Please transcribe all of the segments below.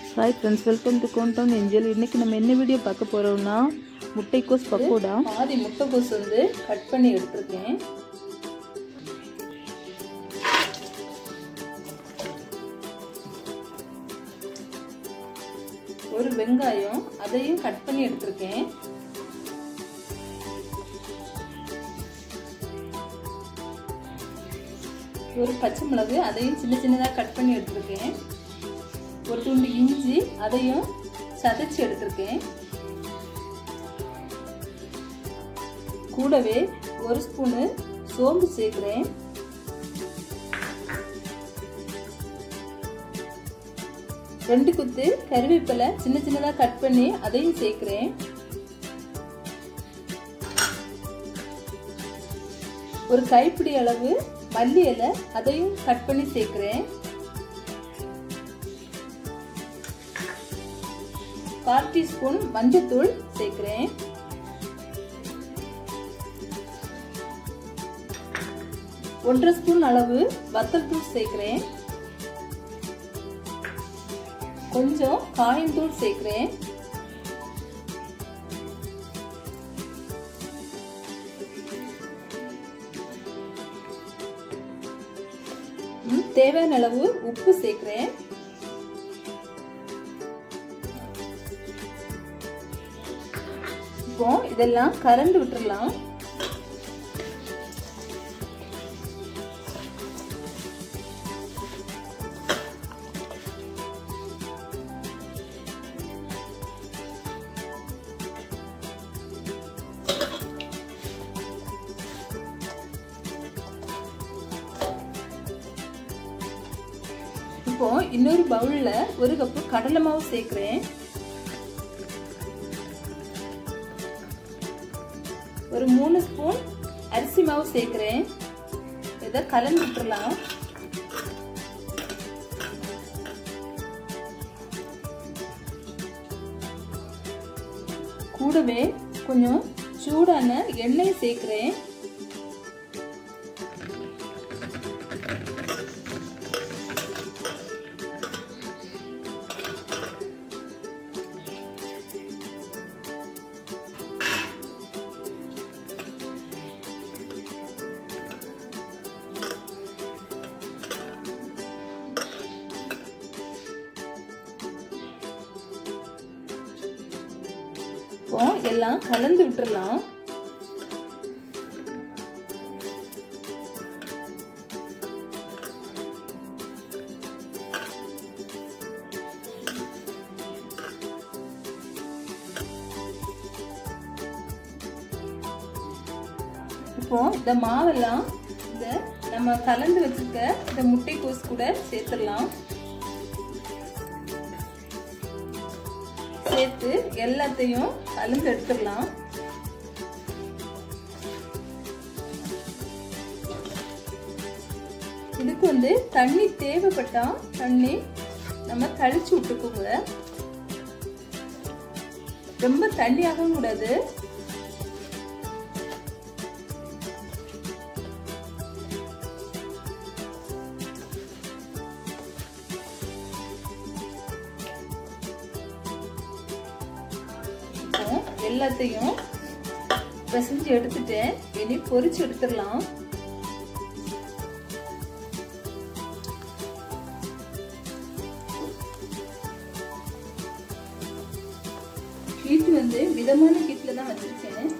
hi friends welcome to countdown angel இன்றைக்கி நம்ம என்ன வீடியோ பார்க்க போகிறோம்னா முட்டைக்கோஸ் பக்கோடா பாதி முட்டைக்கோஸ் வந்து கட் பண்ணி எடுத்திருக்கேன் ஒரு வெங்காயம் அதையும் கட் பண்ணி எடுத்திருக்கேன் ஒரு பச்சை மிளகு அதையும் சின்ன சின்னதாக கட் பண்ணி எடுத்திருக்கேன் ஒரு துண்டு இஞ்சி அதையும் சதைச்சி எடுத்திருக்கேன் கூடவே ஒரு ஸ்பூனு சோம்பு சேர்க்குறேன் ரெண்டு குத்து கருவேப்பிலை சின்ன சின்னதாக கட் பண்ணி அதையும் சேர்க்குறேன் ஒரு கைப்பிடி அளவு மல்லி இலை அதையும் கட் பண்ணி சேர்க்குறேன் கால் டீஸ்பூன் மஞ்சத்தூள் சேர்க்குறேன் ஒன்றரை ஸ்பூன் அளவு வத்தல் தூள் சேர்க்குறேன் கொஞ்சம் காயந்தூள் சேர்க்குறேன் தேவையான அளவு உப்பு சேர்க்குறேன் இப்போ இதெல்லாம் கலந்து விட்டுறலாம் இப்போ இன்னொரு பவுல்ல ஒரு கப்பு கடலை மாவு சேர்க்கிறேன் ஒரு மூணு ஸ்பூன் அரிசி மாவு சேர்க்கிறேன் இதை கலந்து விட்டுறலாம் கூடவே கொஞ்சம் சூடான எண்ணெய் சேர்க்கிறேன் இப்போ எல்லாம் கலந்து விட்டுறலாம் இப்போ இந்த மாவெல்லாம் இந்த நம்ம கலந்து வச்சிருக்க இந்த முட்டைக்கோஸ் கூட சேர்த்துடலாம் சேர்த்து எல்லாத்தையும் கலந்து எடுத்துடலாம் இதுக்கு வந்து தண்ணி தேவைப்பட்டா தண்ணி நம்ம கழிச்சு விட்டுக்கோங்க ரொம்ப தண்ணியாகவும் கூடாது எல்லாத்தையும் பிசைஞ்சு எடுத்துட்டேன் இனி பொரிச்சு எடுத்துடலாம் ஹீட் வந்து மிதமான ஹீட்ல தான் வச்சிருக்கேன்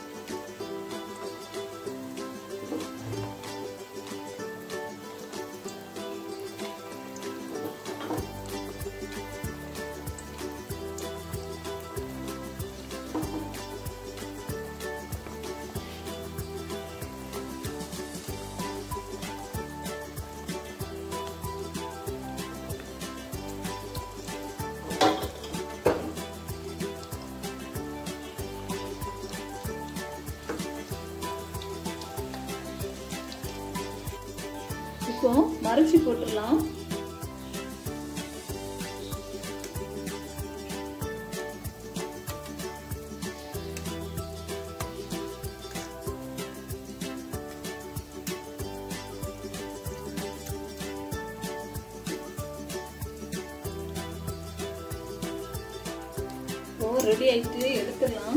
இப்போ மறைச்சி போட்டுடலாம் ரெடி ஆயிட்டு எடுத்துடலாம்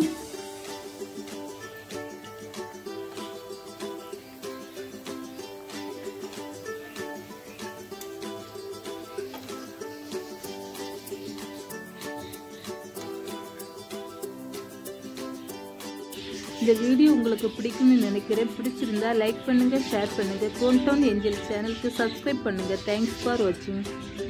இந்த வீடியோ உங்களுக்கு பிடிக்கும்னு நினைக்கிறேன் பிடிச்சிருந்தா லைக் பண்ணுங்க ஷேர் பண்ணுங்க கோன்டவுன் ஏஞ்சல் சேனலுக்கு சப்ஸ்கிரைப் பண்ணுங்க தேங்க்ஸ் ஃபார் வாட்சிங்